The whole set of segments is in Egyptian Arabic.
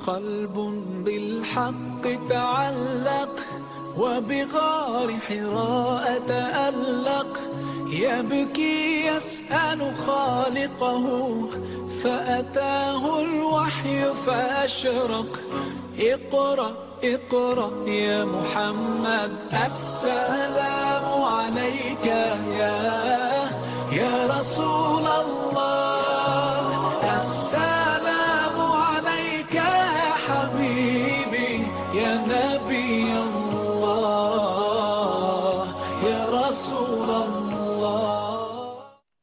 قلب بالحق تعلق وبغار حراء تألق يبكي يسأل خالقه فأتاه الوحي فأشرق اقرأ اقرأ يا محمد السلام عليك يا يا رسول الله السلام عليك يا حبيبي يا نبي الله يا رسول الله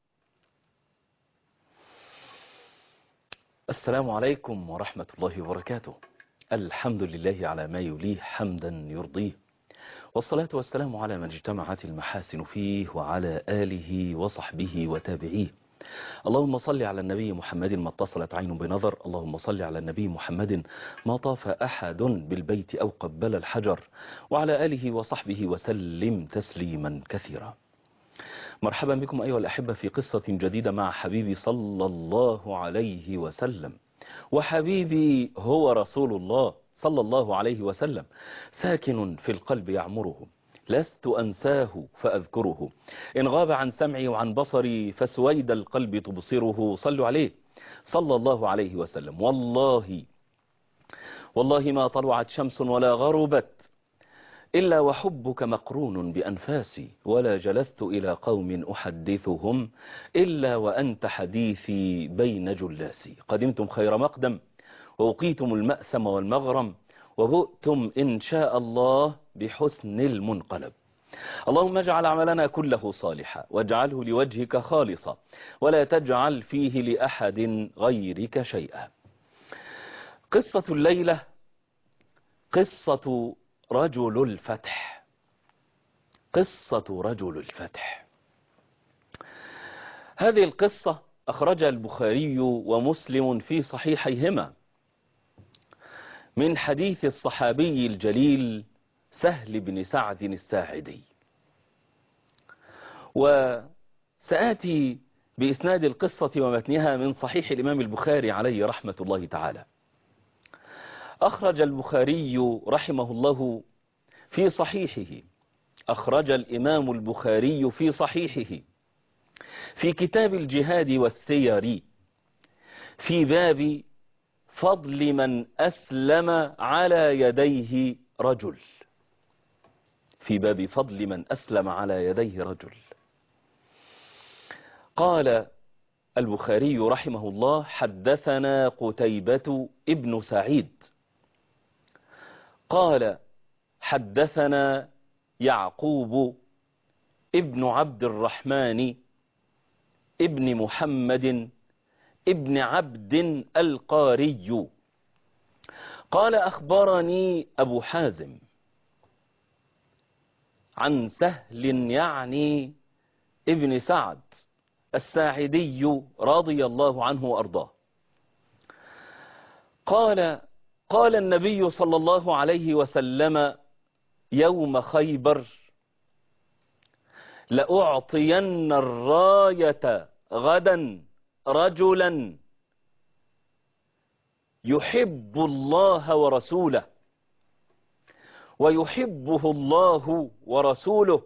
السلام عليكم ورحمة الله وبركاته الحمد لله على ما يليه حمدا يرضيه والصلاة والسلام على من اجتمعت المحاسن فيه وعلى آله وصحبه وتابعيه اللهم صل على النبي محمد ما اتصلت عين بنظر اللهم صل على النبي محمد ما طاف أحد بالبيت أو قبل الحجر وعلى آله وصحبه وسلم تسليما كثيرا مرحبا بكم أيها الأحبة في قصة جديدة مع حبيبي صلى الله عليه وسلم وحبيبي هو رسول الله صلى الله عليه وسلم ساكن في القلب يعمره لست أنساه فأذكره إن غاب عن سمعي وعن بصري فسويد القلب تبصره صلوا عليه صلى الله عليه وسلم والله والله ما طلعت شمس ولا غربت إلا وحبك مقرون بأنفاسي ولا جلست إلى قوم أحدثهم إلا وأنت حديثي بين جلاسي قدمتم خير مقدم ووقيتم المأثم والمغرم وبؤتم إن شاء الله بحسن المنقلب اللهم اجعل عملنا كله صالحا واجعله لوجهك خالصا ولا تجعل فيه لأحد غيرك شيئا قصة الليلة قصة رجل الفتح قصة رجل الفتح هذه القصة أخرجها البخاري ومسلم في صحيحيهما من حديث الصحابي الجليل سهل بن سعد الساعدي وسآتي بإسناد القصة ومتنها من صحيح الإمام البخاري عليه رحمة الله تعالى أخرج البخاري رحمه الله في صحيحه أخرج الإمام البخاري في صحيحه في كتاب الجهاد والسير في باب فضل من أسلم على يديه رجل في باب فضل من أسلم على يديه رجل قال البخاري رحمه الله حدثنا قتيبة ابن سعيد قال حدثنا يعقوب ابن عبد الرحمن ابن محمد ابن عبد القاري قال أخبرني أبو حازم عن سهل يعني ابن سعد الساعدي رضي الله عنه وأرضاه قال قال النبي صلى الله عليه وسلم يوم خيبر لأعطين الراية غدا رجلا يحب الله ورسوله ويحبه الله ورسوله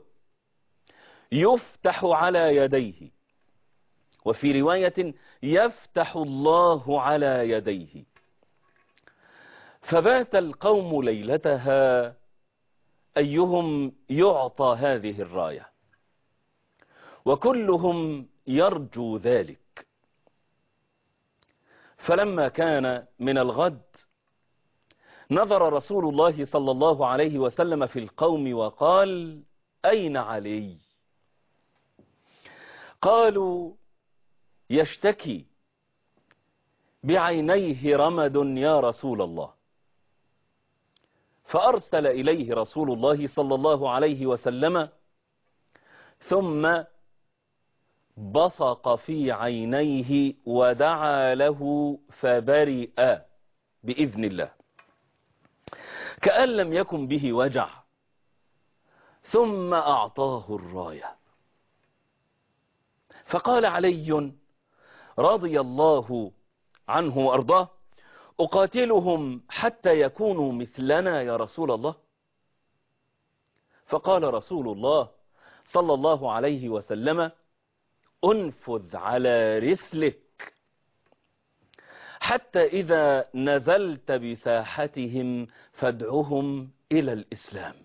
يفتح على يديه وفي رواية يفتح الله على يديه فبات القوم ليلتها أيهم يعطى هذه الراية وكلهم يرجو ذلك فلما كان من الغد نظر رسول الله صلى الله عليه وسلم في القوم وقال أين علي قالوا يشتكي بعينيه رمد يا رسول الله فأرسل إليه رسول الله صلى الله عليه وسلم ثم بصق في عينيه ودعا له فبرئ بإذن الله كأن لم يكن به وجع ثم أعطاه الراية فقال علي رضي الله عنه وأرضاه أقاتلهم حتى يكونوا مثلنا يا رسول الله فقال رسول الله صلى الله عليه وسلم انفذ على رسلك حتى إذا نزلت بساحتهم فادعهم إلى الإسلام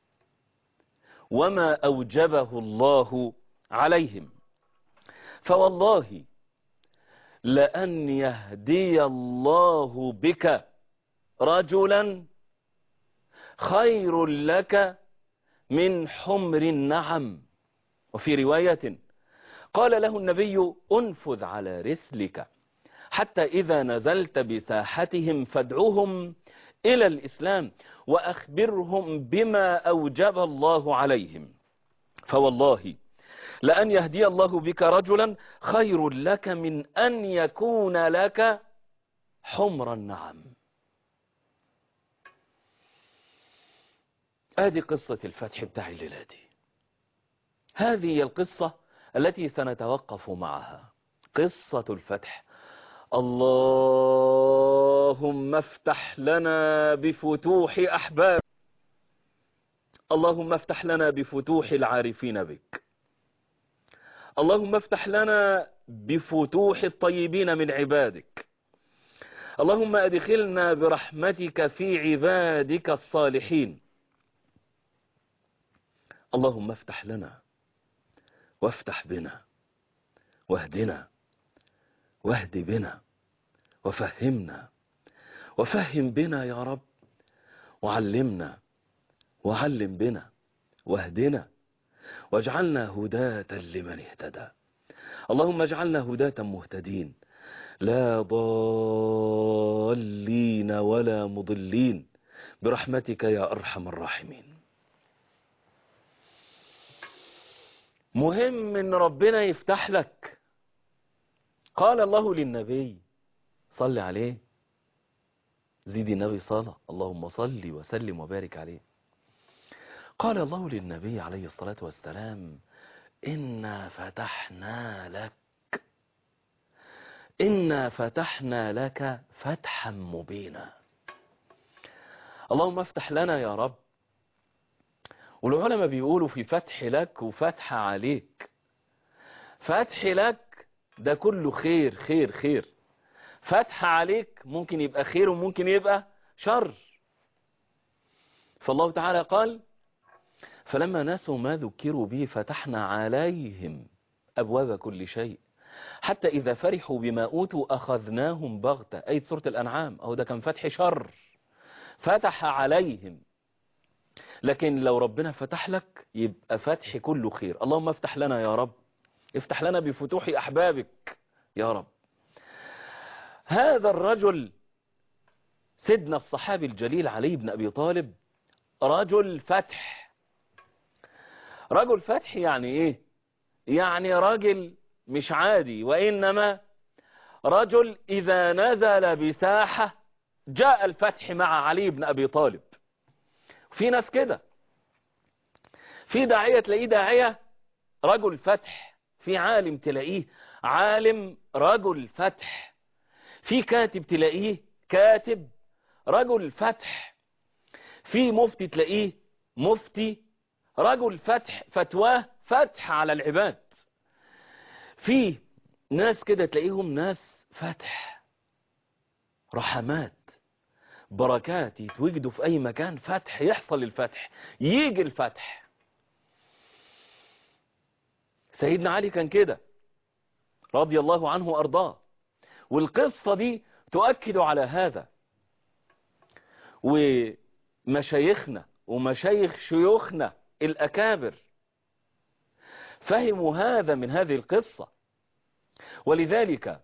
وما أوجبه الله عليهم فوالله لأن يهدي الله بك رجلا خير لك من حمر النعم وفي رواية قال له النبي انفذ على رسلك حتى إذا نزلت بساحتهم فادعوهم إلى الإسلام وأخبرهم بما أوجب الله عليهم فوالله لأن يهدي الله بك رجلا خير لك من أن يكون لك حمر النعم ادي قصة الفتح بتاع الليلة دي هذه هي القصة التي سنتوقف معها قصة الفتح اللهم افتح لنا بفتوح أحباب اللهم افتح لنا بفتوح العارفين بك اللهم افتح لنا بفتوح الطيبين من عبادك اللهم ادخلنا برحمتك في عبادك الصالحين اللهم افتح لنا وافتح بنا واهدنا واهد بنا وفهمنا وفهم بنا يا رب وعلمنا وعلم بنا واهدنا واجعلنا هداة لمن اهتدى اللهم اجعلنا هداة مهتدين لا ضالين ولا مضلين برحمتك يا أرحم الراحمين مهم ان ربنا يفتح لك قال الله للنبي صل عليه زيد النبي صلاة اللهم صل وسلم وبارك عليه قال الله للنبي عليه الصلاة والسلام إنا فتحنا لك إنا فتحنا لك فتحا مبينا اللهم افتح لنا يا رب والعلماء بيقولوا في فتح لك وفتح عليك فتح لك ده كله خير خير خير فتح عليك ممكن يبقى خير وممكن يبقى شر فالله تعالى قال فلما نسوا ما ذكروا به فتحنا عليهم أبواب كل شيء حتى إذا فرحوا بما أوتوا أخذناهم بغتة أي سورة الأنعام أو ده كان فتح شر فتح عليهم لكن لو ربنا فتح لك يبقى فتح كله خير اللهم افتح لنا يا رب افتح لنا بفتوح أحبابك يا رب هذا الرجل سيدنا الصحابي الجليل علي بن أبي طالب رجل فتح رجل فتح يعني ايه يعني راجل مش عادي وإنما رجل إذا نزل بساحة جاء الفتح مع علي بن أبي طالب في ناس كده في داعية تلاقيه داعية رجل فتح في عالم تلاقيه عالم رجل فتح في كاتب تلاقيه كاتب رجل فتح في مفتي تلاقيه مفتي رجل فتح فتواه فتح على العباد في ناس كده تلاقيهم ناس فتح رحمات بركات يتوجدوا في اي مكان فتح يحصل الفتح يجي الفتح سيدنا علي كان كده رضي الله عنه وارضاه والقصة دي تؤكد على هذا ومشايخنا ومشايخ شيوخنا الأكابر فهموا هذا من هذه القصة ولذلك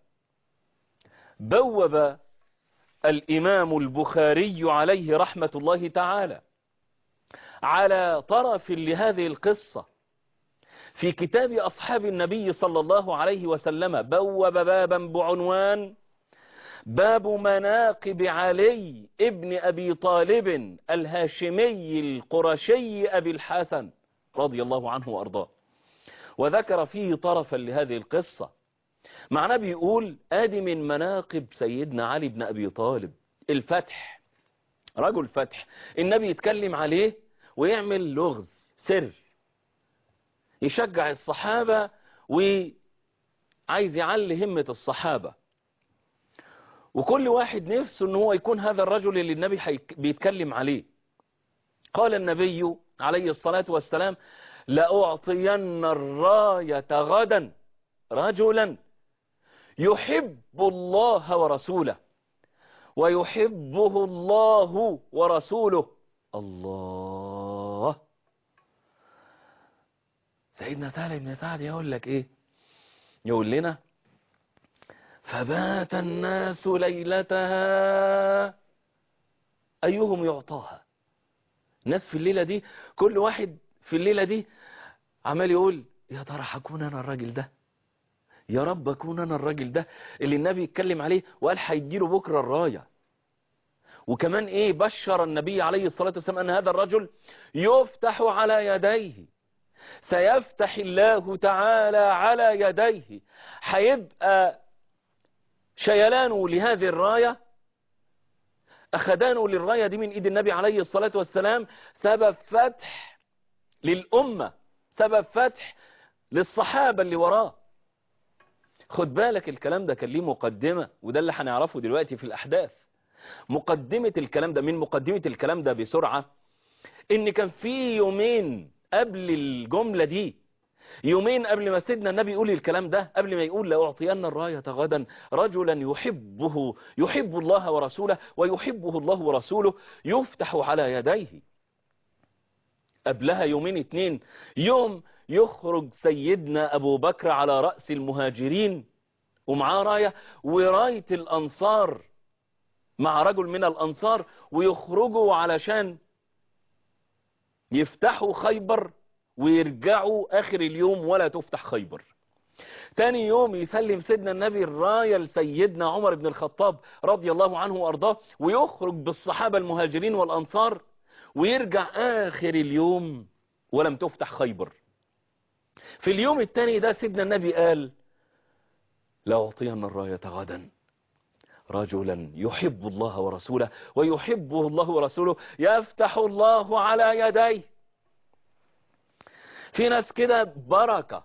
بوب الإمام البخاري عليه رحمة الله تعالى على طرف لهذه القصة في كتاب أصحاب النبي صلى الله عليه وسلم بوب بابا بعنوان باب مناقب علي ابن أبي طالب الهاشمي القرشي أبي الحسن رضي الله عنه وأرضاه وذكر فيه طرفا لهذه القصة معناه بيقول ادي من مناقب سيدنا علي بن ابي طالب الفتح رجل فتح النبي يتكلم عليه ويعمل لغز سر يشجع الصحابة وعايز يعلي همة الصحابة وكل واحد نفسه ان هو يكون هذا الرجل اللي النبي حيك- بيتكلم عليه قال النبي عليه الصلاة والسلام لأعطين الراية غدا رجلا يحب الله ورسوله ويحبه الله ورسوله الله سيدنا سهل بن سعد يقول لك ايه يقول لنا فبات الناس ليلتها ايهم يعطاها الناس في الليلة دي كل واحد في الليلة دي عمال يقول يا ترى هكون انا الراجل ده يا رب اكون انا الراجل ده اللي النبي يتكلم عليه وقال هيديله بكره الرايه وكمان ايه بشر النبي عليه الصلاه والسلام ان هذا الرجل يفتح على يديه سيفتح الله تعالى على يديه هيبقى شيلانه لهذه الرايه اخدانه للرايه دي من ايد النبي عليه الصلاه والسلام سبب فتح للامه سبب فتح للصحابه اللي وراه خد بالك الكلام ده كان ليه مقدمة وده اللي هنعرفه دلوقتي في الأحداث مقدمة الكلام ده من مقدمة الكلام ده بسرعة إن كان في يومين قبل الجملة دي يومين قبل ما سيدنا النبي يقول الكلام ده قبل ما يقول لأعطين الراية غدا رجلا يحبه يحب الله ورسوله ويحبه الله ورسوله يفتح على يديه قبلها يومين اتنين يوم يخرج سيدنا أبو بكر على رأس المهاجرين ومعاه راية وراية الأنصار مع رجل من الأنصار ويخرجوا علشان يفتحوا خيبر ويرجعوا آخر اليوم ولا تفتح خيبر تاني يوم يسلم سيدنا النبي الراية لسيدنا عمر بن الخطاب رضي الله عنه وأرضاه ويخرج بالصحابة المهاجرين والأنصار ويرجع آخر اليوم ولم تفتح خيبر في اليوم الثاني ده سيدنا النبي قال لأعطين الراية غدا رجلا يحب الله ورسوله ويحبه الله ورسوله يفتح الله على يديه في ناس كده بركة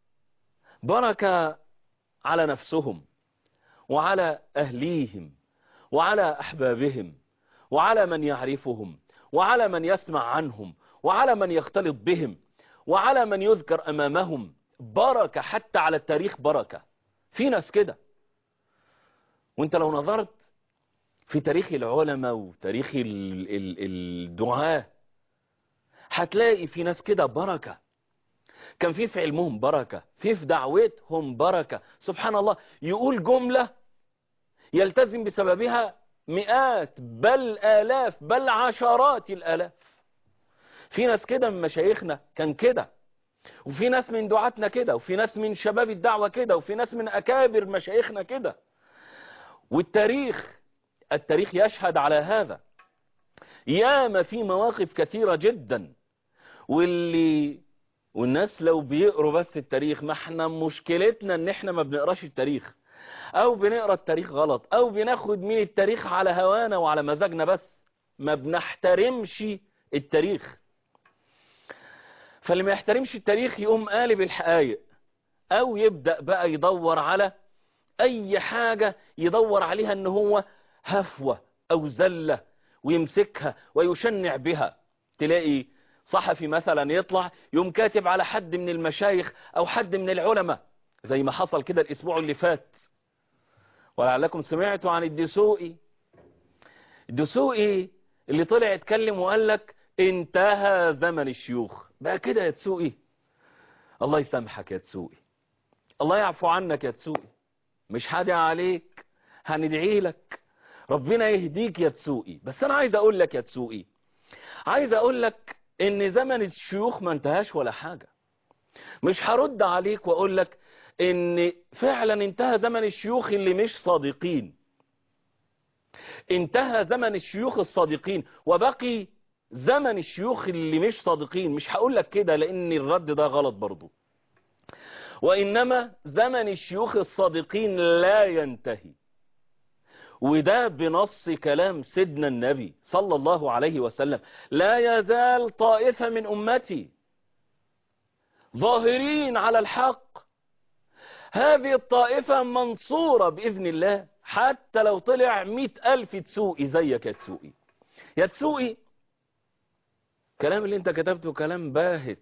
بركة على نفسهم وعلى أهليهم وعلى أحبابهم وعلى من يعرفهم وعلى من يسمع عنهم وعلى من يختلط بهم وعلى من يذكر أمامهم بركة حتى على التاريخ بركة في ناس كده وانت لو نظرت في تاريخ العلماء وتاريخ ال- ال- الدعاة هتلاقي في ناس كده بركة كان في في علمهم بركة في في دعوتهم بركة سبحان الله يقول جملة يلتزم بسببها مئات بل آلاف بل عشرات الآلاف في ناس كده من مشايخنا كان كده وفي ناس من دعاتنا كده وفي ناس من شباب الدعوة كده وفي ناس من أكابر مشايخنا كده والتاريخ التاريخ يشهد على هذا ياما في مواقف كثيرة جدا واللي والناس لو بيقروا بس التاريخ ما احنا مشكلتنا ان احنا ما بنقراش التاريخ او بنقرا التاريخ غلط او بناخد من التاريخ على هوانا وعلى مزاجنا بس ما بنحترمش التاريخ فاللي ما يحترمش التاريخ يقوم قالب الحقائق او يبدأ بقى يدور على اي حاجة يدور عليها ان هو هفوة او زلة ويمسكها ويشنع بها تلاقي صحفي مثلا يطلع يوم كاتب على حد من المشايخ او حد من العلماء زي ما حصل كده الاسبوع اللي فات ولعلكم سمعتوا عن الدسوقي الدسوقي اللي طلع يتكلم وقال لك انتهى زمن الشيوخ بقى كده يا تسوقي الله يسامحك يا تسوقي الله يعفو عنك يا تسوقي مش هادي عليك هندعي لك ربنا يهديك يا تسوقي بس انا عايز اقول لك يا تسوقي عايز اقول لك ان زمن الشيوخ ما انتهاش ولا حاجة مش هرد عليك واقول لك ان فعلا انتهى زمن الشيوخ اللي مش صادقين انتهى زمن الشيوخ الصادقين وبقي زمن الشيوخ اللي مش صادقين مش هقول لك كده لان الرد ده غلط برضو وإنما زمن الشيوخ الصادقين لا ينتهي وده بنص كلام سيدنا النبي صلى الله عليه وسلم لا يزال طائفة من أمتي ظاهرين على الحق هذه الطائفة منصورة بإذن الله حتى لو طلع مئة ألف تسوقي زيك يا تسوقي يا تسوقي كلام اللي انت كتبته كلام باهت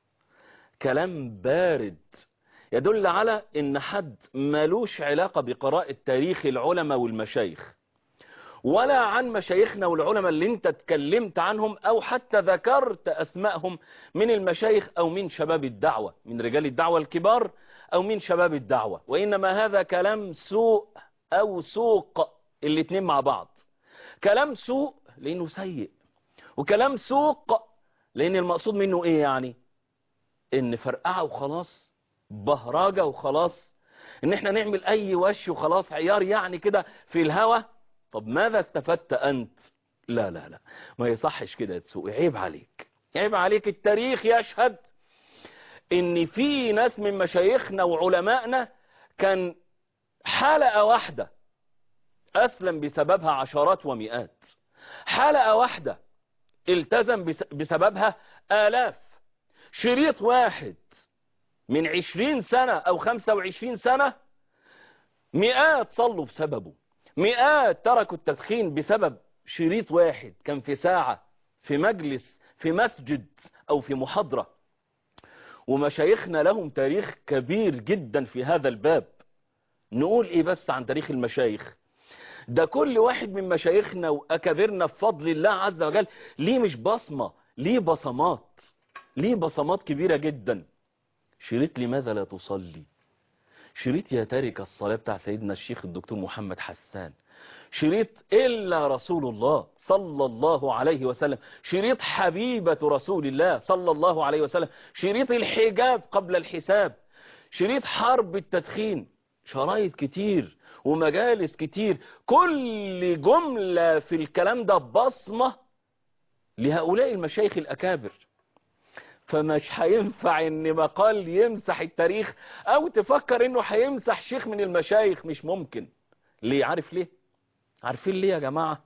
كلام بارد يدل على ان حد ملوش علاقة بقراءة تاريخ العلماء والمشايخ ولا عن مشايخنا والعلماء اللي انت اتكلمت عنهم او حتى ذكرت اسمائهم من المشايخ او من شباب الدعوة من رجال الدعوة الكبار او من شباب الدعوة وانما هذا كلام سوء او سوق الاتنين مع بعض كلام سوء لانه سيء وكلام سوق لان المقصود منه ايه يعني ان فرقعة وخلاص بهراجة وخلاص ان احنا نعمل اي وش وخلاص عيار يعني كده في الهوى طب ماذا استفدت انت لا لا لا ما يصحش كده تسوق عيب عليك عيب عليك التاريخ يشهد ان في ناس من مشايخنا وعلمائنا كان حلقة واحدة اسلم بسببها عشرات ومئات حلقة واحدة التزم بسببها آلاف شريط واحد من عشرين سنة أو خمسة وعشرين سنة مئات صلوا بسببه مئات تركوا التدخين بسبب شريط واحد كان في ساعة في مجلس في مسجد أو في محاضرة ومشايخنا لهم تاريخ كبير جدا في هذا الباب نقول إيه بس عن تاريخ المشايخ ده كل واحد من مشايخنا وأكابرنا بفضل الله عز وجل ليه مش بصمة ليه بصمات ليه بصمات كبيرة جدا شريط لماذا لا تصلي شريط يا تارك الصلاة بتاع سيدنا الشيخ الدكتور محمد حسان شريط إلا رسول الله صلى الله عليه وسلم شريط حبيبة رسول الله صلى الله عليه وسلم شريط الحجاب قبل الحساب شريط حرب التدخين شرايط كتير ومجالس كتير كل جملة في الكلام ده بصمة لهؤلاء المشايخ الأكابر فمش هينفع ان مقال يمسح التاريخ او تفكر انه هيمسح شيخ من المشايخ مش ممكن ليه عارف ليه عارفين ليه يا جماعة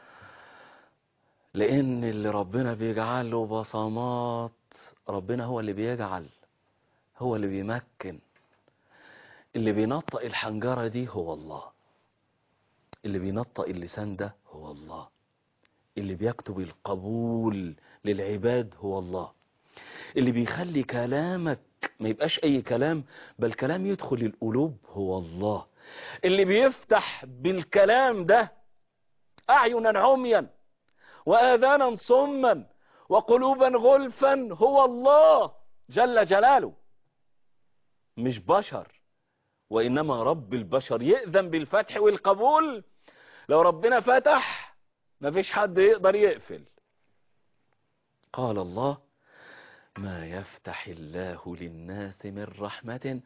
لان اللي ربنا بيجعل له بصمات ربنا هو اللي بيجعل هو اللي بيمكن اللي بينطق الحنجرة دي هو الله اللي بينطق اللسان ده هو الله اللي بيكتب القبول للعباد هو الله اللي بيخلي كلامك ما يبقاش اي كلام بل كلام يدخل القلوب هو الله اللي بيفتح بالكلام ده اعينا عميا واذانا صما وقلوبا غلفا هو الله جل جلاله مش بشر وانما رب البشر يأذن بالفتح والقبول لو ربنا فتح مفيش حد يقدر يقفل قال الله ما يفتح الله للناس من رحمة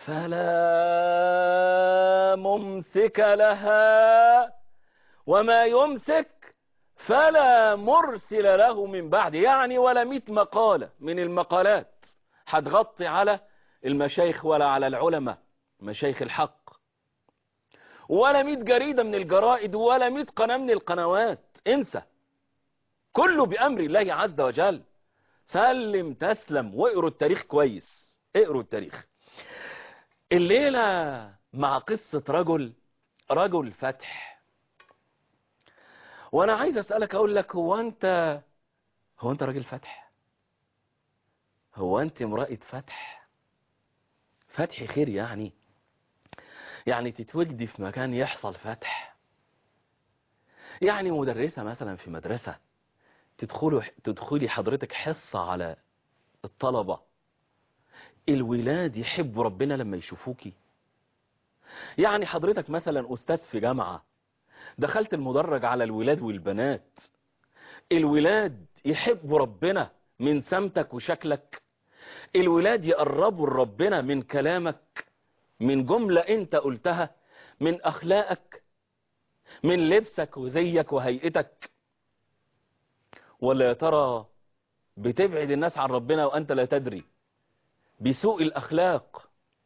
فلا ممسك لها وما يمسك فلا مرسل له من بعد يعني ولا مئة مقالة من المقالات هتغطي على المشايخ ولا على العلماء مشايخ الحق ولا مئة جريدة من الجرائد ولا مئة قناة من القنوات انسى كله بأمر الله عز وجل سلم تسلم واقروا التاريخ كويس اقروا التاريخ الليلة مع قصة رجل رجل فتح وانا عايز اسألك اقول لك هو انت هو انت راجل فتح هو انت امرأة فتح فتح خير يعني يعني تتوجدي في مكان يحصل فتح يعني مدرسة مثلا في مدرسة تدخلوا تدخلي حضرتك حصة على الطلبة الولاد يحبوا ربنا لما يشوفوكي يعني حضرتك مثلا أستاذ في جامعة دخلت المدرج على الولاد والبنات الولاد يحبوا ربنا من سمتك وشكلك الولاد يقربوا لربنا من كلامك من جملة انت قلتها من اخلاقك من لبسك وزيك وهيئتك ولا يا ترى بتبعد الناس عن ربنا وانت لا تدري بسوء الاخلاق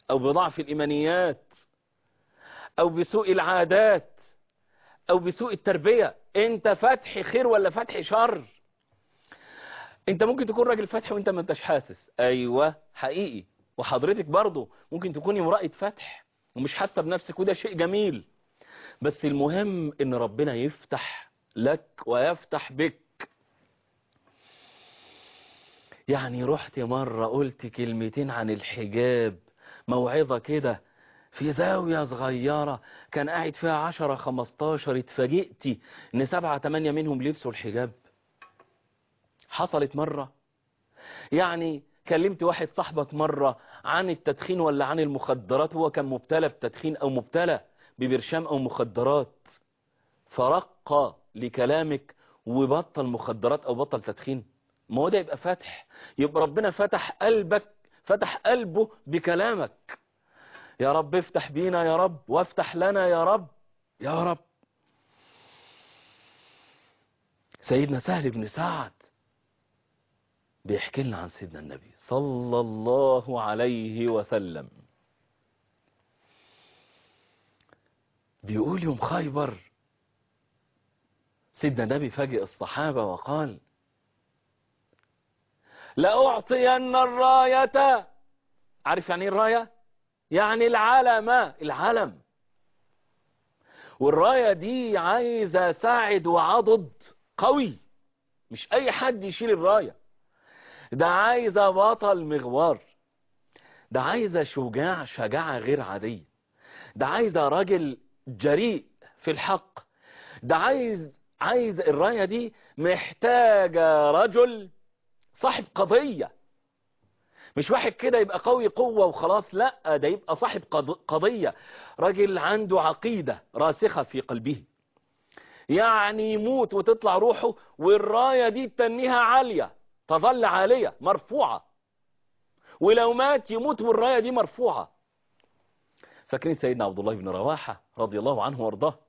او بضعف الايمانيات او بسوء العادات او بسوء التربية انت فتح خير ولا فتح شر انت ممكن تكون راجل فتح وانت ما انتش حاسس ايوه حقيقي وحضرتك برضه ممكن تكوني امرأة فتح ومش حاسة بنفسك وده شيء جميل بس المهم ان ربنا يفتح لك ويفتح بك يعني رحت مرة قلت كلمتين عن الحجاب موعظة كده في زاوية صغيرة كان قاعد فيها عشرة خمستاشر اتفاجئتي ان سبعة تمانية منهم لبسوا الحجاب حصلت مرة يعني كلمت واحد صاحبك مرة عن التدخين ولا عن المخدرات هو كان مبتلى بتدخين او مبتلى ببرشام او مخدرات فرق لكلامك وبطل مخدرات او بطل تدخين ما هو ده يبقى فتح يبقى ربنا فتح قلبك فتح قلبه بكلامك يا رب افتح بينا يا رب وافتح لنا يا رب يا رب سيدنا سهل بن سعد بيحكي لنا عن سيدنا النبي صلى الله عليه وسلم بيقول يوم خيبر سيدنا النبي فاجئ الصحابة وقال لأعطين الراية عارف يعني ايه الراية يعني العلم العلم والراية دي عايزة ساعد وعضد قوي مش اي حد يشيل الراية ده عايزة بطل مغوار ده عايزة شجاع شجاعة غير عادية ده عايزة راجل جريء في الحق ده عايز عايز الراية دي محتاجة رجل صاحب قضية مش واحد كده يبقى قوي قوة وخلاص لا ده يبقى صاحب قضية راجل عنده عقيدة راسخة في قلبه يعني يموت وتطلع روحه والراية دي تنيها عالية تظل عالية مرفوعة ولو مات يموت والراية دي مرفوعة فاكرين سيدنا عبد الله بن رواحة رضي الله عنه وارضاه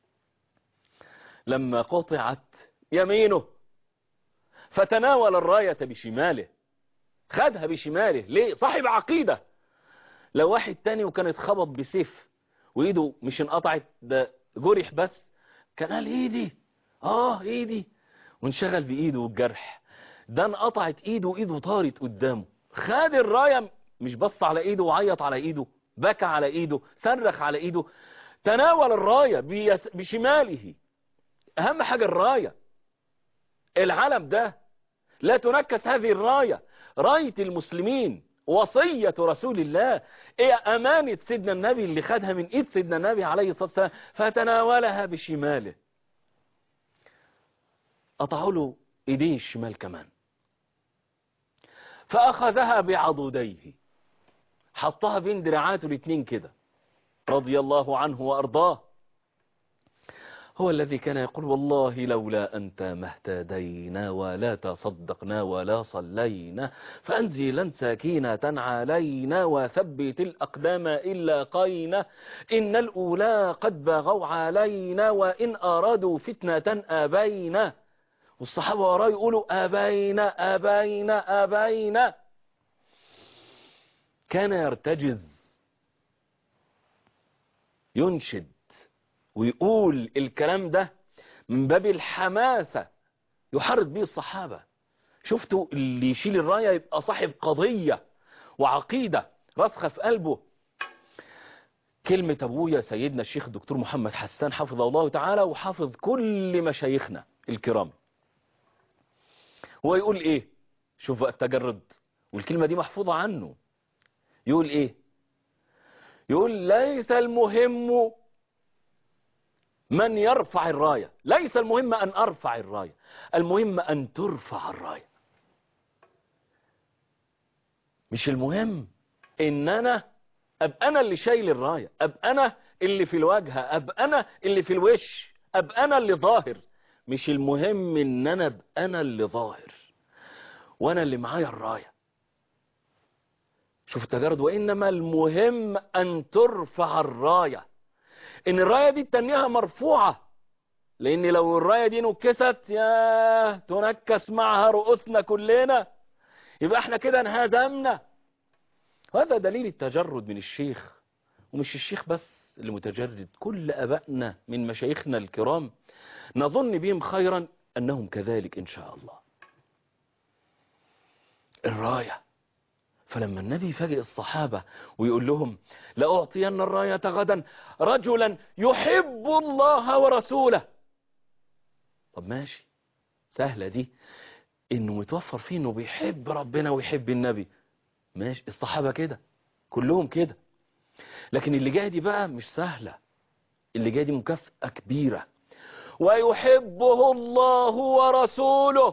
لما قطعت يمينه فتناول الراية بشماله خدها بشماله ليه صاحب عقيدة لو واحد تاني وكان اتخبط بسيف وايده مش انقطعت ده جرح بس كان قال ايدي اه ايدي وانشغل بايده والجرح ده انقطعت ايده وايده طارت قدامه خد الراية مش بص على ايده وعيط على ايده بكى على ايده صرخ على ايده تناول الراية بيس بشماله اهم حاجة الراية العلم ده لا تنكس هذه الراية راية المسلمين وصية رسول الله ايه امانة سيدنا النبي اللي خدها من ايد سيدنا النبي عليه الصلاة والسلام فتناولها بشماله قطعوا له ايديه الشمال كمان فاخذها بعضديه حطها بين دراعاته الاتنين كده رضي الله عنه وارضاه هو الذي كان يقول والله لولا أنت ما اهتدينا ولا تصدقنا ولا صلينا فأنزلا سكينة علينا وثبت الأقدام إلا قينا إن الأولى قد بغوا علينا وإن أرادوا فتنة أبينا والصحابة وراه يقولوا أبينا أبينا أبينا كان يرتجز ينشد ويقول الكلام ده من باب الحماسة يحرض به الصحابة شفتوا اللي يشيل الراية يبقى صاحب قضية وعقيدة راسخة في قلبه كلمة أبويا سيدنا الشيخ الدكتور محمد حسان حفظه الله تعالى وحافظ كل مشايخنا الكرام هو يقول إيه شوف بقى التجرد والكلمة دي محفوظة عنه يقول إيه يقول ليس المهم من يرفع الراية ليس المهم أن أرفع الراية المهم أن ترفع الراية مش المهم إن أنا أبقى أنا اللي شايل الراية أبقى أنا اللي في الواجهة أبقى أنا اللي في الوش أبقى أنا اللي ظاهر مش المهم إن أنا أبقى أنا اللي ظاهر وأنا اللي معايا الراية شوف التجارد وإنما المهم أن ترفع الراية ان الراية دي تنيها مرفوعة لان لو الراية دي نكست يا تنكس معها رؤوسنا كلنا يبقى احنا كده انهزمنا وهذا دليل التجرد من الشيخ ومش الشيخ بس اللي متجرد كل أبائنا من مشايخنا الكرام نظن بهم خيرا أنهم كذلك إن شاء الله الراية فلما النبي يفاجئ الصحابة ويقول لهم لأعطين الراية غدا رجلا يحب الله ورسوله طب ماشي سهلة دي انه متوفر فيه انه بيحب ربنا ويحب النبي ماشي الصحابة كده كلهم كده لكن اللي جاي دي بقى مش سهلة اللي جاي دي مكافأة كبيرة ويحبه الله ورسوله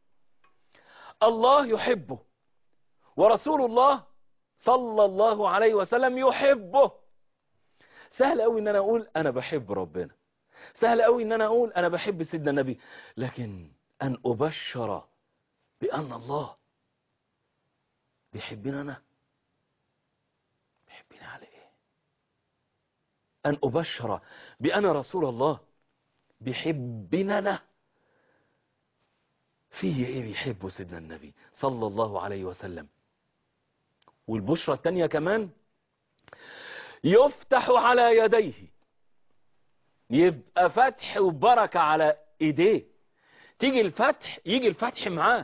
الله يحبه ورسول الله صلى الله عليه وسلم يحبه سهل قوي ان انا اقول انا بحب ربنا سهل قوي ان انا اقول انا بحب سيدنا النبي لكن ان ابشر بان الله بيحبني انا بيحبني على ايه ان ابشر بان رسول الله بيحبنا انا فيه ايه بيحبه سيدنا النبي صلى الله عليه وسلم والبشرة التانية كمان يفتح على يديه يبقى فتح وبركة على ايديه تيجي الفتح يجي الفتح معاه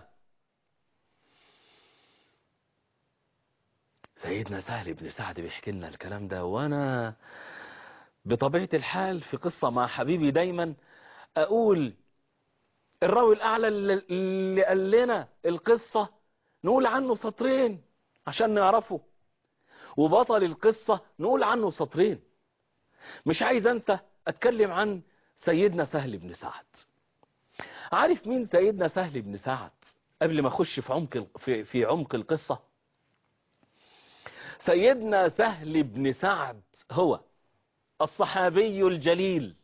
سيدنا سهل بن سعد بيحكي لنا الكلام ده وانا بطبيعة الحال في قصة مع حبيبي دايما اقول الراوي الاعلى اللي قال لنا القصة نقول عنه سطرين عشان نعرفه وبطل القصة نقول عنه سطرين مش عايز انسى اتكلم عن سيدنا سهل بن سعد عارف مين سيدنا سهل بن سعد قبل ما اخش في عمق في, في عمق القصة سيدنا سهل بن سعد هو الصحابي الجليل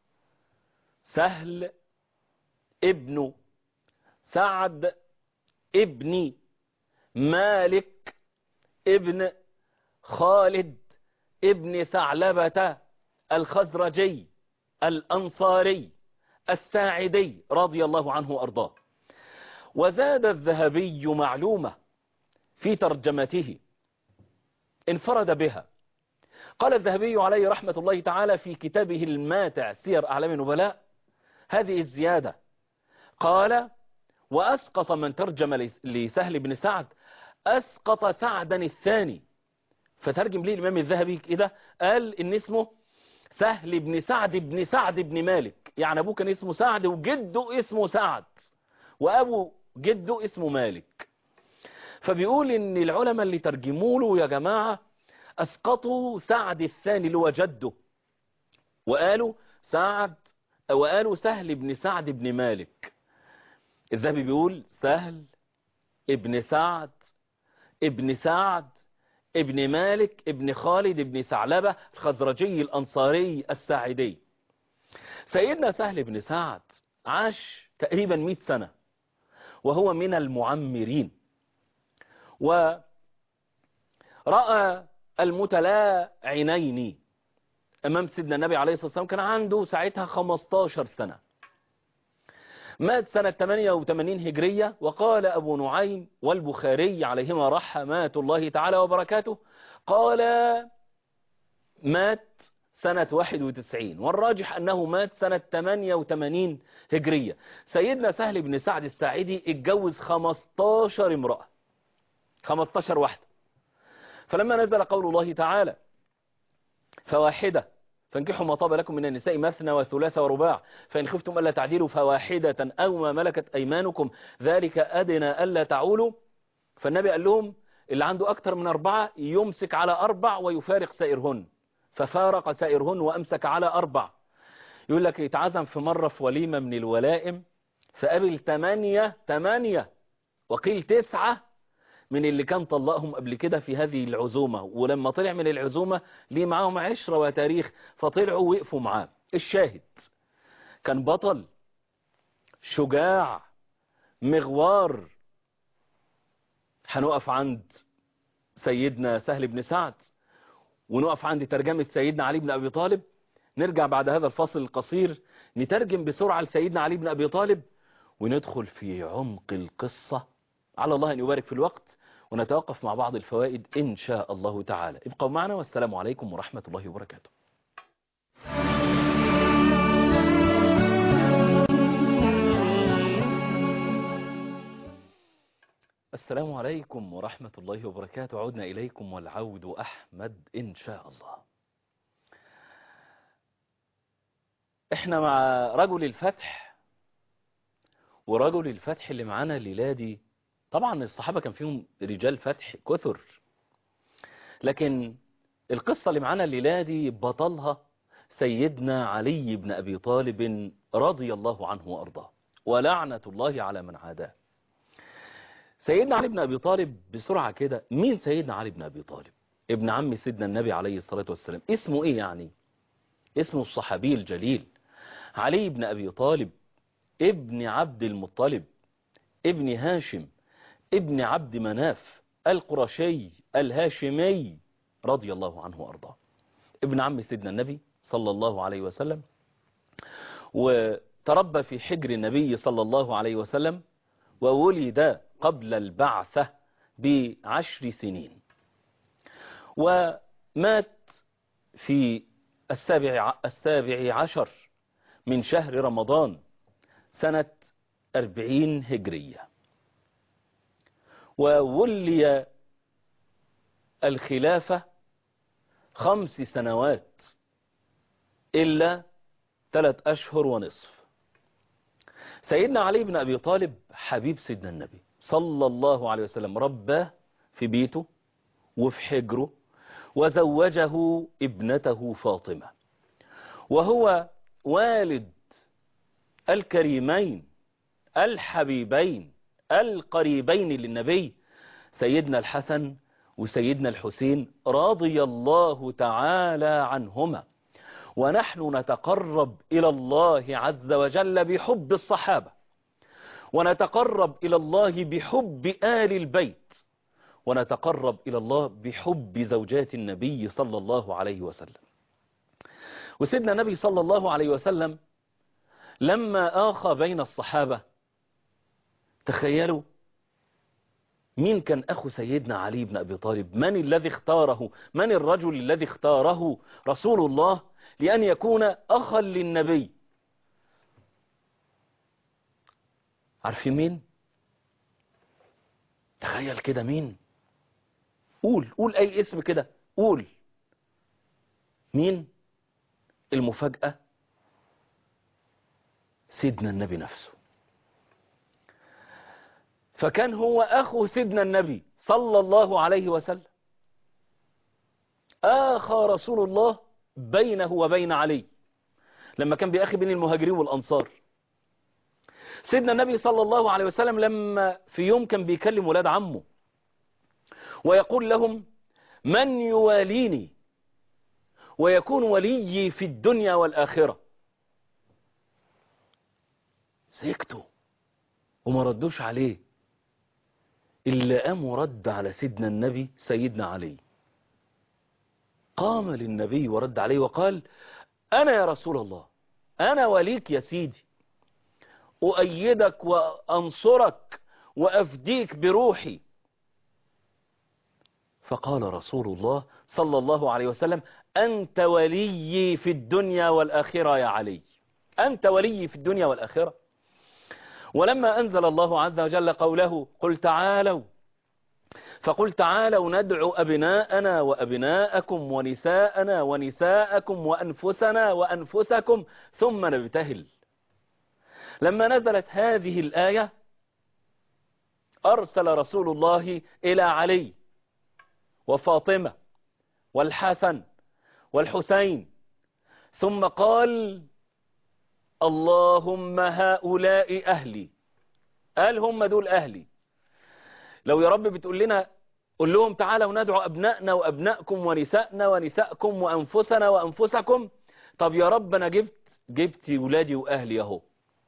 سهل ابن سعد ابن مالك ابن خالد ابن ثعلبة الخزرجي الأنصاري الساعدي رضي الله عنه وأرضاه وزاد الذهبي معلومة في ترجمته انفرد بها قال الذهبي عليه رحمة الله تعالى في كتابه الماتع سير أعلام النبلاء هذه الزيادة قال وأسقط من ترجم لسهل بن سعد أسقط سعدا الثاني فترجم ليه الإمام الذهبي كده قال إن اسمه سهل بن سعد بن سعد بن مالك يعني أبوه كان اسمه سعد وجده اسمه سعد وأبو جده اسمه مالك فبيقول إن العلماء اللي ترجموا له يا جماعة أسقطوا سعد الثاني اللي هو جده وقالوا سعد وقالوا سهل بن سعد بن مالك الذهبي بيقول سهل ابن سعد ابن سعد ابن مالك ابن خالد ابن ثعلبة الخزرجي الأنصاري الساعدي سيدنا سهل بن سعد عاش تقريبا 100 سنة وهو من المعمرين ورأى المتلاعنين أمام سيدنا النبي عليه الصلاة والسلام كان عنده ساعتها 15 سنة مات سنة 88 هجرية وقال أبو نعيم والبخاري عليهما رحمات الله تعالى وبركاته قال مات سنة 91 والراجح أنه مات سنة 88 هجرية سيدنا سهل بن سعد الساعدي اتجوز 15 امرأة 15 واحدة فلما نزل قول الله تعالى فواحدة فانكحوا ما طاب لكم من النساء مثنى وثلاث ورباع فإن خفتم ألا تعديلوا فواحدة أو ما ملكت أيمانكم ذلك أدنى ألا تعولوا فالنبي قال لهم اللي عنده أكتر من أربعة يمسك على أربع ويفارق سائرهن ففارق سائرهن وأمسك على أربع يقول لك يتعزم في مرة في وليمة من الولائم فقابل تمانية تمانية وقيل تسعة من اللي كان طلقهم قبل كده في هذه العزومة ولما طلع من العزومة ليه معاهم عشرة وتاريخ فطلعوا وقفوا معاه الشاهد كان بطل شجاع مغوار هنقف عند سيدنا سهل بن سعد ونقف عند ترجمة سيدنا علي بن أبي طالب نرجع بعد هذا الفصل القصير نترجم بسرعة لسيدنا علي بن أبي طالب وندخل في عمق القصة على الله أن يبارك في الوقت ونتوقف مع بعض الفوائد إن شاء الله تعالى ابقوا معنا والسلام عليكم ورحمة الله وبركاته السلام عليكم ورحمة الله وبركاته عدنا إليكم والعود أحمد إن شاء الله احنا مع رجل الفتح ورجل الفتح اللي معانا الليلة دي طبعا الصحابة كان فيهم رجال فتح كثر لكن القصة اللي معانا الليلة دي بطلها سيدنا علي بن أبي طالب رضي الله عنه وأرضاه ولعنة الله على من عاداه سيدنا علي بن أبي طالب بسرعة كده مين سيدنا علي بن أبي طالب ابن عم سيدنا النبي عليه الصلاة والسلام اسمه ايه يعني اسمه الصحابي الجليل علي بن أبي طالب ابن عبد المطلب ابن هاشم ابن عبد مناف القرشي الهاشمي رضي الله عنه وأرضاه ابن عم سيدنا النبي صلى الله عليه وسلم وتربى في حجر النبي صلى الله عليه وسلم وولد قبل البعثة بعشر سنين ومات في السابع, السابع عشر من شهر رمضان سنة أربعين هجرية وولي الخلافة خمس سنوات إلا ثلاث أشهر ونصف سيدنا علي بن أبي طالب حبيب سيدنا النبي صلى الله عليه وسلم رباه في بيته وفي حجره وزوجه ابنته فاطمة وهو والد الكريمين الحبيبين القريبين للنبي سيدنا الحسن وسيدنا الحسين رضي الله تعالى عنهما ونحن نتقرب إلى الله عز وجل بحب الصحابة ونتقرب إلى الله بحب آل البيت ونتقرب إلى الله بحب زوجات النبي صلى الله عليه وسلم وسيدنا النبي صلى الله عليه وسلم لما آخى بين الصحابة تخيلوا مين كان أخو سيدنا علي بن أبي طالب من الذي اختاره من الرجل الذي اختاره رسول الله لأن يكون أخا للنبي عارفين مين تخيل كده مين قول قول أي اسم كده قول مين المفاجأة سيدنا النبي نفسه فكان هو أخو سيدنا النبي صلى الله عليه وسلم آخى رسول الله بينه وبين علي لما كان بيأخي بين المهاجرين والأنصار سيدنا النبي صلى الله عليه وسلم لما في يوم كان بيكلم ولاد عمه ويقول لهم من يواليني ويكون وليي في الدنيا والآخرة سيكتوا وما ردوش عليه اللي قام ورد على سيدنا النبي سيدنا علي قام للنبي ورد عليه وقال أنا يا رسول الله أنا وليك يا سيدي أؤيدك وأنصرك وأفديك بروحي فقال رسول الله صلى الله عليه وسلم أنت ولي في الدنيا والآخرة يا علي أنت ولي في الدنيا والآخرة ولما أنزل الله عز وجل قوله قل تعالوا فقل تعالوا ندعو أبناءنا وأبناءكم ونساءنا ونساءكم وأنفسنا وأنفسكم ثم نبتهل لما نزلت هذه الآية أرسل رسول الله إلى علي وفاطمة والحسن والحسين ثم قال اللهم هؤلاء أهلي قال هم دول أهلي لو يا رب بتقول لنا قل لهم تعالوا ندعو أبنائنا وأبنائكم ونسائنا ونسائكم وأنفسنا وأنفسكم طب يا رب أنا جبت جبت ولادي وأهلي أهو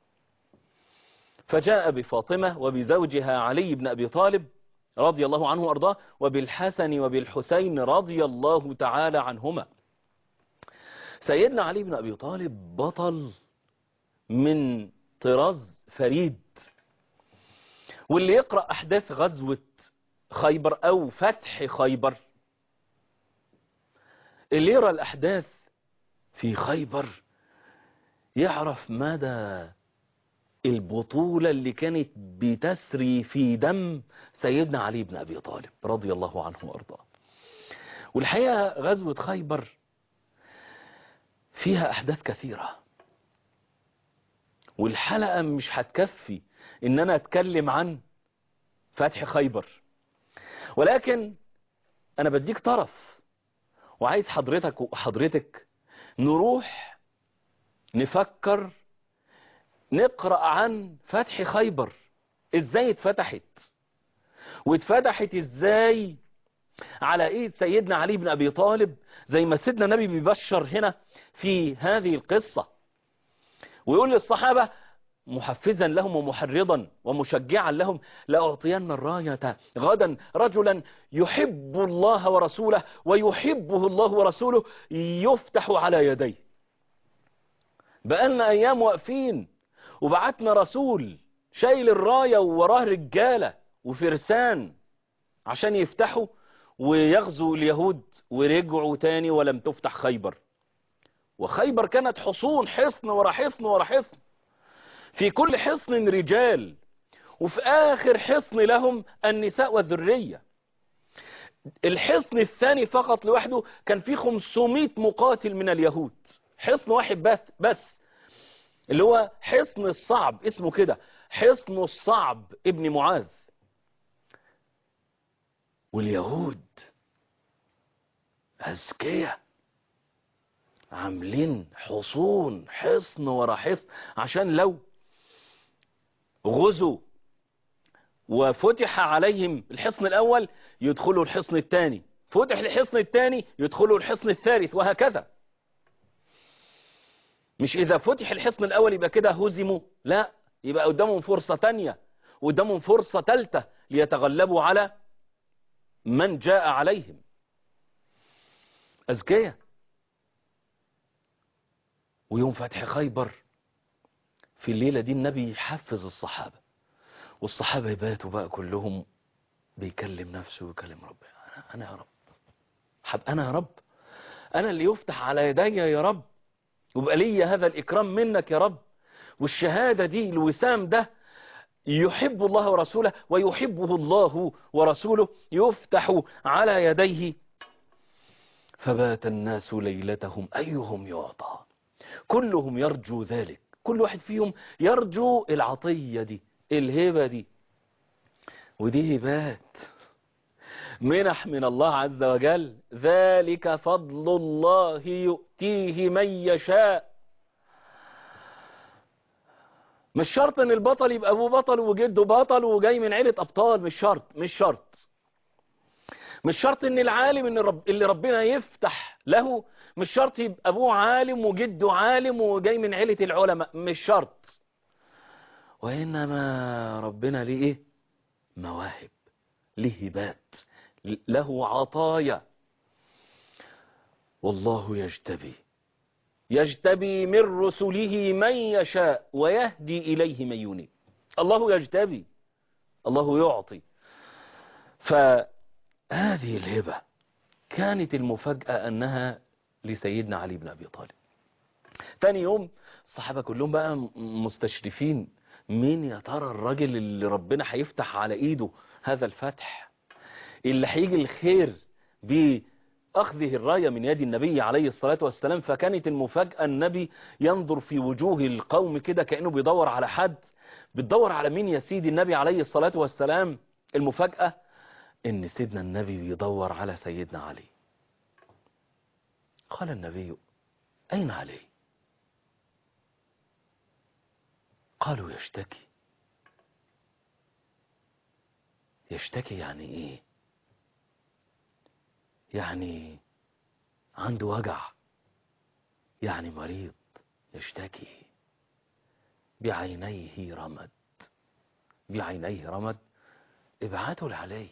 فجاء بفاطمة وبزوجها علي بن أبي طالب رضي الله عنه وأرضاه وبالحسن وبالحسين رضي الله تعالى عنهما سيدنا علي بن أبي طالب بطل من طراز فريد واللي يقرأ أحداث غزوة خيبر أو فتح خيبر اللي يرى الأحداث في خيبر يعرف مدى البطولة اللي كانت بتسري في دم سيدنا علي بن أبي طالب رضي الله عنه وأرضاه والحقيقة غزوة خيبر فيها أحداث كثيرة والحلقة مش هتكفي إن أنا أتكلم عن فتح خيبر ولكن أنا بديك طرف وعايز حضرتك وحضرتك نروح نفكر نقرأ عن فتح خيبر ازاي اتفتحت واتفتحت ازاي على ايد سيدنا علي بن ابي طالب زي ما سيدنا النبي بيبشر هنا في هذه القصة ويقول للصحابة محفزا لهم ومحرضا ومشجعا لهم لأعطين الراية غدا رجلا يحب الله ورسوله ويحبه الله ورسوله يفتح على يديه بقالنا أيام واقفين وبعتنا رسول شايل الراية ووراه رجالة وفرسان عشان يفتحوا ويغزوا اليهود ورجعوا تاني ولم تفتح خيبر وخيبر كانت حصون حصن ورا حصن ورا حصن في كل حصن رجال وفي آخر حصن لهم النساء والذرية الحصن الثاني فقط لوحده كان فيه 500 مقاتل من اليهود حصن واحد بس بس اللي هو حصن الصعب اسمه كده حصن الصعب ابن معاذ واليهود أذكياء عاملين حصون حصن ورا حصن عشان لو غزوا وفتح عليهم الحصن الأول يدخلوا الحصن الثاني فتح الحصن الثاني يدخلوا الحصن الثالث وهكذا مش إذا فتح الحصن الأول يبقى كده هزموا لا يبقى قدامهم فرصة تانية قدامهم فرصة تالتة ليتغلبوا على من جاء عليهم أذكياء ويوم فتح خيبر في الليلة دي النبي يحفز الصحابة والصحابة يباتوا بقى كلهم بيكلم نفسه ويكلم ربنا أنا, أنا يا رب حب أنا يا رب أنا اللي يفتح على يدي يا رب وبقى لي هذا الإكرام منك يا رب والشهادة دي الوسام ده يحب الله ورسوله ويحبه الله ورسوله يفتح على يديه فبات الناس ليلتهم أيهم يعطى كلهم يرجو ذلك كل واحد فيهم يرجو العطية دي الهبة دي ودي هبات منح من الله عز وجل ذلك فضل الله يؤتيه من يشاء مش شرط ان البطل يبقى ابوه بطل وجده بطل وجاي من عيلة ابطال مش شرط مش شرط مش شرط ان العالم ان رب اللي ربنا يفتح له مش شرط يبقى ابوه عالم وجده عالم وجاي من عيلة العلماء مش شرط وانما ربنا ليه ايه مواهب ليه هبات له عطايا والله يجتبي يجتبي من رسله من يشاء ويهدي إليه من ينيب الله يجتبي الله يعطي فهذه الهبة كانت المفاجأة أنها لسيدنا علي بن أبي طالب ثاني يوم الصحابة كلهم بقى مستشرفين مين يا ترى الراجل اللي ربنا هيفتح على ايده هذا الفتح اللي هيجي الخير بأخذه الراية من يد النبي عليه الصلاة والسلام فكانت المفاجأة النبي ينظر في وجوه القوم كده كأنه بيدور على حد بتدور على مين يا سيدي النبي عليه الصلاة والسلام المفاجأة ان سيدنا النبي بيدور على سيدنا علي قال النبي أين علي قالوا يشتكي يشتكي يعني ايه يعني عنده وجع يعني مريض يشتكي بعينيه رمد بعينيه رمد ابعته لعلي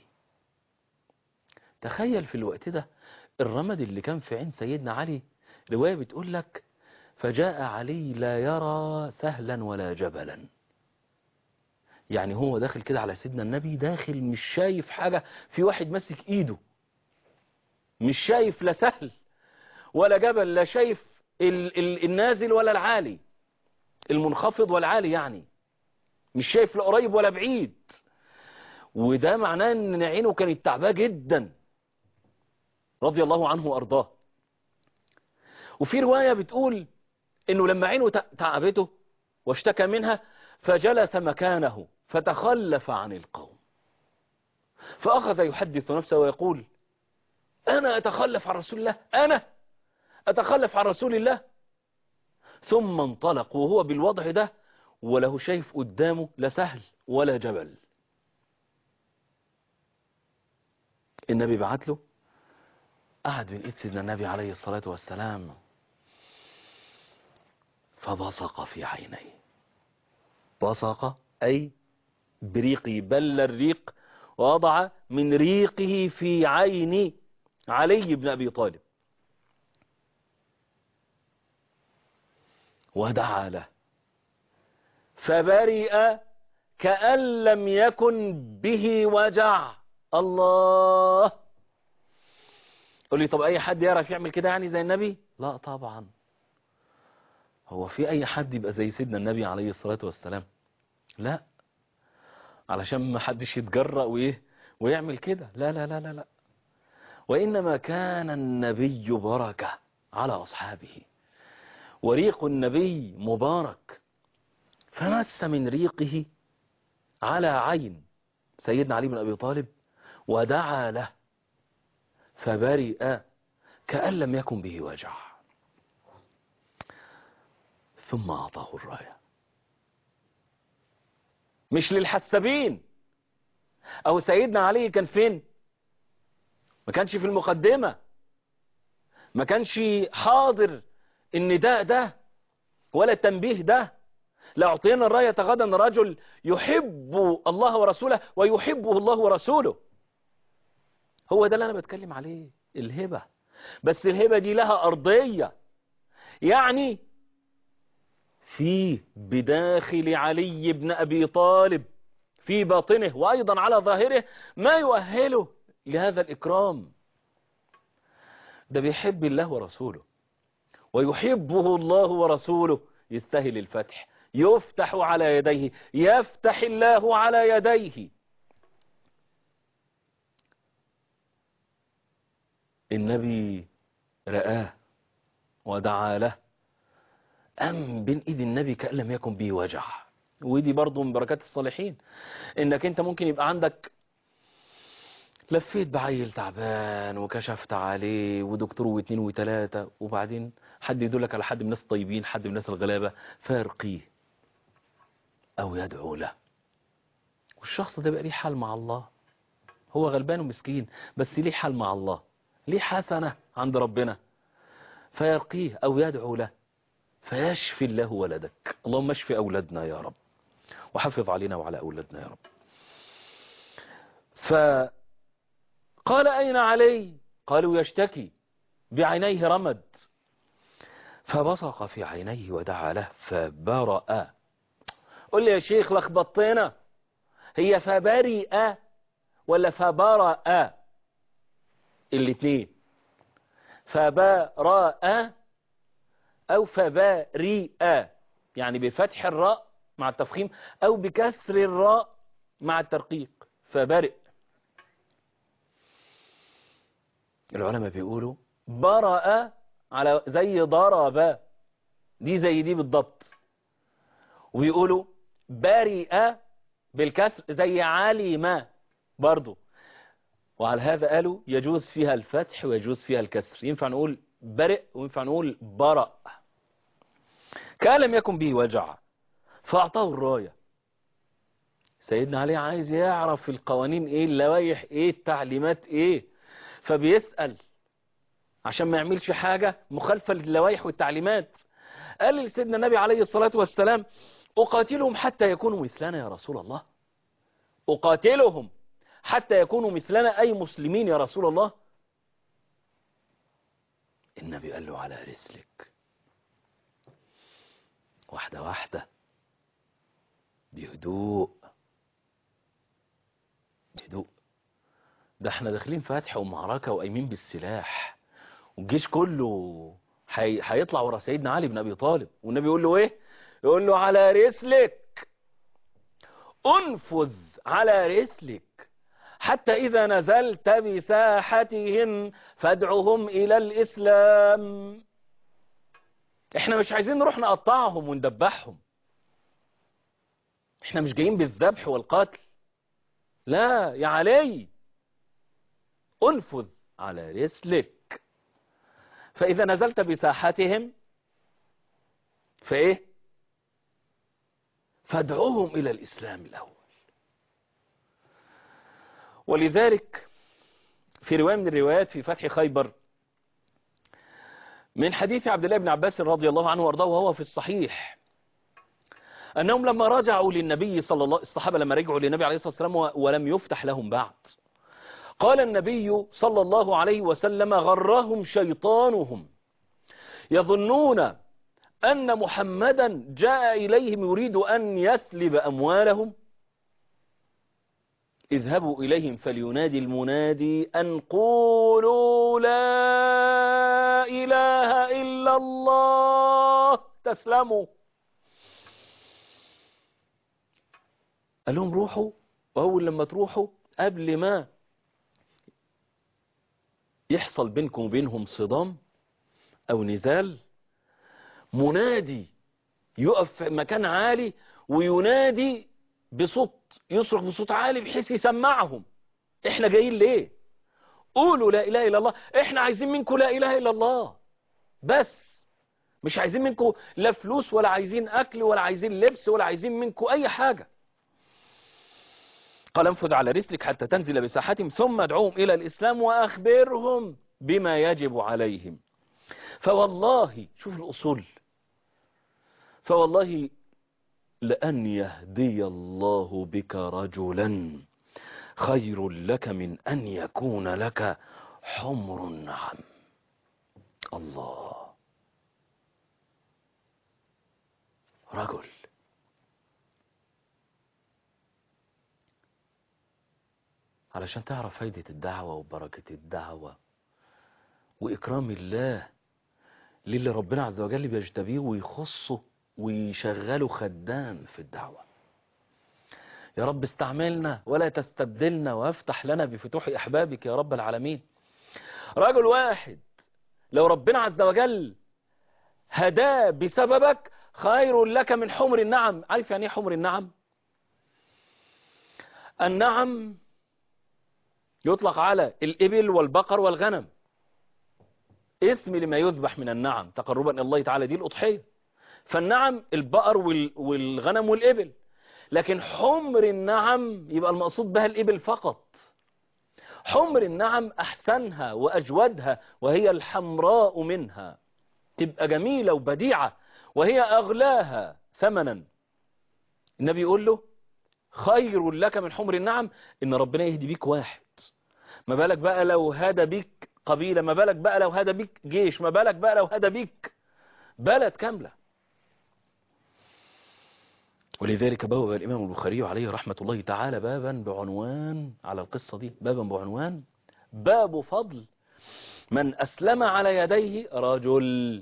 تخيل في الوقت ده الرمد اللي كان في عين سيدنا علي رواية بتقول لك فجاء علي لا يرى سهلا ولا جبلا يعني هو داخل كده على سيدنا النبي داخل مش شايف حاجة في واحد ماسك ايده مش شايف لا سهل ولا جبل لا شايف ال ال النازل ولا العالي المنخفض والعالي يعني مش شايف لا قريب ولا بعيد وده معناه ان عينه كانت تعباه جدا رضي الله عنه وارضاه وفي رواية بتقول انه لما عينه تعبته واشتكى منها فجلس مكانه فتخلف عن القوم فأخذ يحدث نفسه ويقول أنا أتخلف عن رسول الله أنا أتخلف عن رسول الله ثم انطلق وهو بالوضع ده وله شايف قدامه لا سهل ولا جبل النبي بعت له قعد من ايد سيدنا النبي عليه الصلاة والسلام فبصق في عينيه بصق أي بريقه بل الريق ووضع من ريقه في عين علي بن أبي طالب ودعا له فبرئ كأن لم يكن به وجع الله قل لي طب أي حد يعرف يعمل كده يعني زي النبي لا طبعا هو في أي حد يبقى زي سيدنا النبي عليه الصلاة والسلام لا علشان ما حدش يتجرأ وإيه ويعمل كده لا لا لا لا لا وإنما كان النبي بركة على أصحابه وريق النبي مبارك فمس من ريقه على عين سيدنا علي بن أبي طالب ودعا له فبرئ كأن لم يكن به وجع ثم أعطاه الراية مش للحسابين أو سيدنا علي كان فين ما كانش في المقدمة ما كانش حاضر النداء ده ولا التنبيه ده لأعطينا الراية غدا رجل يحب الله ورسوله ويحبه الله ورسوله هو ده اللي أنا بتكلم عليه الهبة بس الهبة دي لها أرضية يعني في بداخل علي بن أبي طالب في باطنه وأيضا على ظاهره ما يؤهله لهذا الإكرام ده بيحب الله ورسوله ويحبه الله ورسوله يستاهل الفتح يفتح على يديه يفتح الله على يديه النبي رآه ودعا له أم بين إيد النبي كأن لم يكن به وجع ودي برضو من بركات الصالحين إنك أنت ممكن يبقى عندك لفيت بعيل تعبان وكشفت عليه ودكتور واثنين وثلاثة وبعدين حد يدلك على حد من الناس الطيبين حد من الناس الغلابة فيرقيه أو يدعو له والشخص ده بقى ليه حال مع الله هو غلبان ومسكين بس ليه حال مع الله ليه حسنة عند ربنا فيرقيه أو يدعو له فيشفي الله ولدك اللهم اشفي أولادنا يا رب وحفظ علينا وعلى أولادنا يا رب فقال أين علي قالوا يشتكي بعينيه رمد فبصق في عينيه ودعا له فبرأ قل لي يا شيخ لخبطتنا هي فبرئ ولا فبرأ الاثنين فبرأ أو فبارئ يعني بفتح الراء مع التفخيم أو بكسر الراء مع الترقيق فبرئ العلماء بيقولوا برأ على زي ضرب دي زي دي بالضبط ويقولوا برئ بالكسر زي علم برضو وعلى هذا قالوا يجوز فيها الفتح ويجوز فيها الكسر ينفع نقول برئ وينفع نقول برأ كان لم يكن به وجع فأعطاه الراية سيدنا علي عايز يعرف القوانين ايه اللوائح ايه التعليمات ايه فبيسأل عشان ما يعملش حاجة مخالفة للوائح والتعليمات قال لسيدنا النبي عليه الصلاة والسلام أقاتلهم حتى يكونوا مثلنا يا رسول الله أقاتلهم حتى يكونوا مثلنا أي مسلمين يا رسول الله النبي قال له على رسلك واحدة واحدة بهدوء ده احنا داخلين فتح ومعركة وقايمين بالسلاح والجيش كله هي- هيطلع ورا سيدنا علي بن ابي طالب والنبي يقول له ايه يقول له على رسلك انفذ على رسلك حتى إذا نزلت بساحتهم فادعهم إلى الإسلام احنا مش عايزين نروح نقطعهم وندبحهم احنا مش جايين بالذبح والقتل لا يا علي انفذ على رسلك فإذا نزلت بساحتهم فإيه فادعوهم إلى الإسلام الأول ولذلك في رواية من الروايات في فتح خيبر من حديث عبد الله بن عباس رضي الله عنه وارضاه وهو في الصحيح أنهم لما رجعوا للنبي صلى الله الصحابة لما رجعوا للنبي عليه الصلاة والسلام و- ولم يفتح لهم بعد قال النبي صلى الله عليه وسلم غرهم شيطانهم يظنون أن محمدا جاء إليهم يريد أن يسلب أموالهم اذهبوا إليهم فلينادي المنادي أن قولوا لا إله إلا الله تسلموا قال لهم روحوا وأول لما تروحوا قبل ما يحصل بينكم وبينهم صدام أو نزال منادي يقف في مكان عالي وينادي بصوت يصرخ بصوت عالي بحيث يسمعهم احنا جايين ليه قولوا لا اله الا الله احنا عايزين منكم لا اله الا الله بس مش عايزين منكم لا فلوس ولا عايزين اكل ولا عايزين لبس ولا عايزين منكم اي حاجة قال انفذ على رسلك حتى تنزل بساحتهم ثم ادعوهم الى الاسلام واخبرهم بما يجب عليهم فوالله شوف الاصول فوالله لأن يهدي الله بك رجلا خير لك من أن يكون لك حمر النعم الله رجل علشان تعرف فايدة الدعوة وبركة الدعوة وإكرام الله للي ربنا عز وجل بيجتبيه ويخصه ويشغله خدام في الدعوة يا رب استعملنا ولا تستبدلنا وافتح لنا بفتوح أحبابك يا رب العالمين رجل واحد لو ربنا عز وجل هداه بسببك خير لك من حمر النعم عارف يعني ايه حمر النعم النعم يطلق على الإبل والبقر والغنم اسم لما يذبح من النعم تقربا إلى الله تعالى دي الأضحية فالنعم البقر وال- والغنم والإبل لكن حمر النعم يبقى المقصود بها الإبل فقط حمر النعم أحسنها وأجودها وهي الحمراء منها تبقى جميلة وبديعة وهي أغلاها ثمنا النبي يقول له خير لك من حمر النعم إن ربنا يهدي بيك واحد ما بالك بقى لو هدى بيك قبيلة ما بالك بقى لو هدى بيك جيش ما بالك بقى لو هدى بيك بلد كاملة ولذلك بوب الإمام البخاري عليه رحمة الله تعالى بابا بعنوان على القصة دي بابا بعنوان باب فضل من أسلم على يديه رجل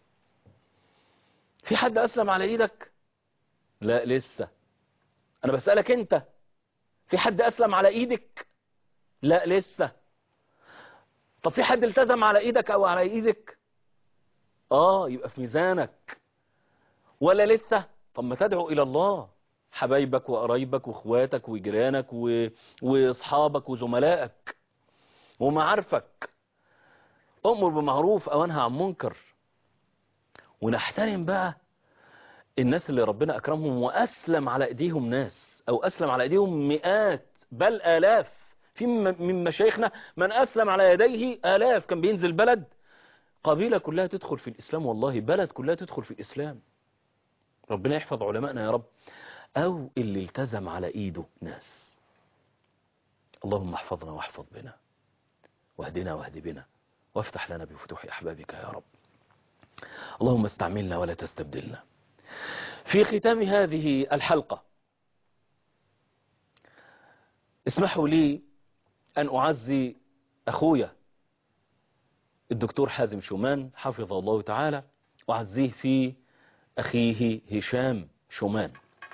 في حد أسلم على إيدك لا لسه أنا بسألك أنت في حد أسلم على إيدك لا لسه طب في حد التزم على إيدك أو على إيدك آه يبقى في ميزانك ولا لسه طب ما تدعو إلى الله حبايبك وقرايبك واخواتك وجيرانك و... واصحابك وزملائك ومعارفك أمر بمعروف أو انهى عن منكر ونحترم بقى الناس اللي ربنا أكرمهم وأسلم على أيديهم ناس أو أسلم على أيديهم مئات بل آلاف في م- من مشايخنا من أسلم على يديه آلاف كان بينزل بلد قبيلة كلها تدخل في الإسلام والله بلد كلها تدخل في الإسلام ربنا يحفظ علمائنا يا رب أو اللي التزم على إيده ناس اللهم احفظنا واحفظ بنا واهدنا واهد بنا وافتح لنا بفتوح أحبابك يا رب اللهم استعملنا ولا تستبدلنا في ختام هذه الحلقة اسمحوا لي أن أعزي أخويا الدكتور حازم شومان حفظه الله تعالى أعزيه في أخيه هشام شومان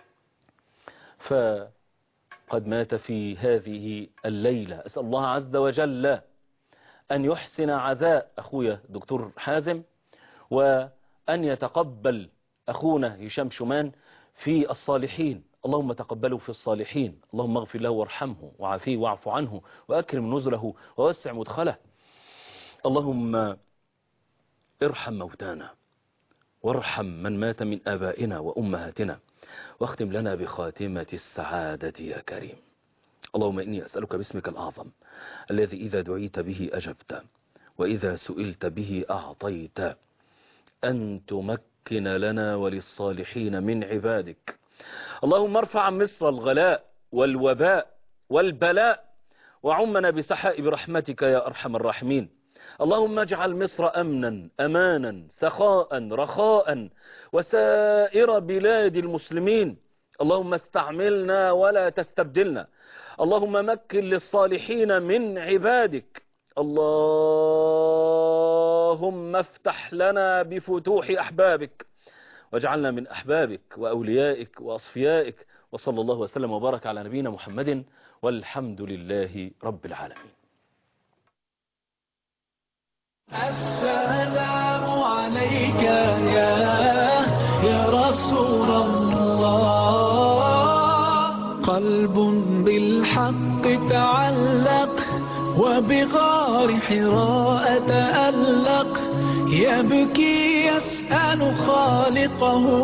فقد مات في هذه الليلة أسأل الله عز وجل أن يحسن عزاء أخويا دكتور حازم وأن يتقبل أخونا هشام شومان في الصالحين اللهم تقبله في الصالحين اللهم اغفر له وارحمه وعافيه واعف عنه وأكرم نزله ووسع مدخله اللهم ارحم موتانا وارحم من مات من آبائنا وأمهاتنا واختم لنا بخاتمة السعادة يا كريم اللهم إني أسألك باسمك الأعظم الذي إذا دعيت به أجبت وإذا سئلت به أعطيت أن تمكن لنا وللصالحين من عبادك اللهم ارفع عن مصر الغلاء والوباء والبلاء وعمنا بسحائب رحمتك يا أرحم الراحمين اللهم اجعل مصر أمنا أمانا سخاء رخاء وسائر بلاد المسلمين اللهم استعملنا ولا تستبدلنا اللهم مكن للصالحين من عبادك اللهم افتح لنا بفتوح أحبابك واجعلنا من أحبابك وأوليائك وأصفيائك وصلى الله وسلم وبارك على نبينا محمد والحمد لله رب العالمين السلام عليك يا يا رسول الله قلب بالحق تعلق وبغار حراء تألق يبكي يسأل خالقه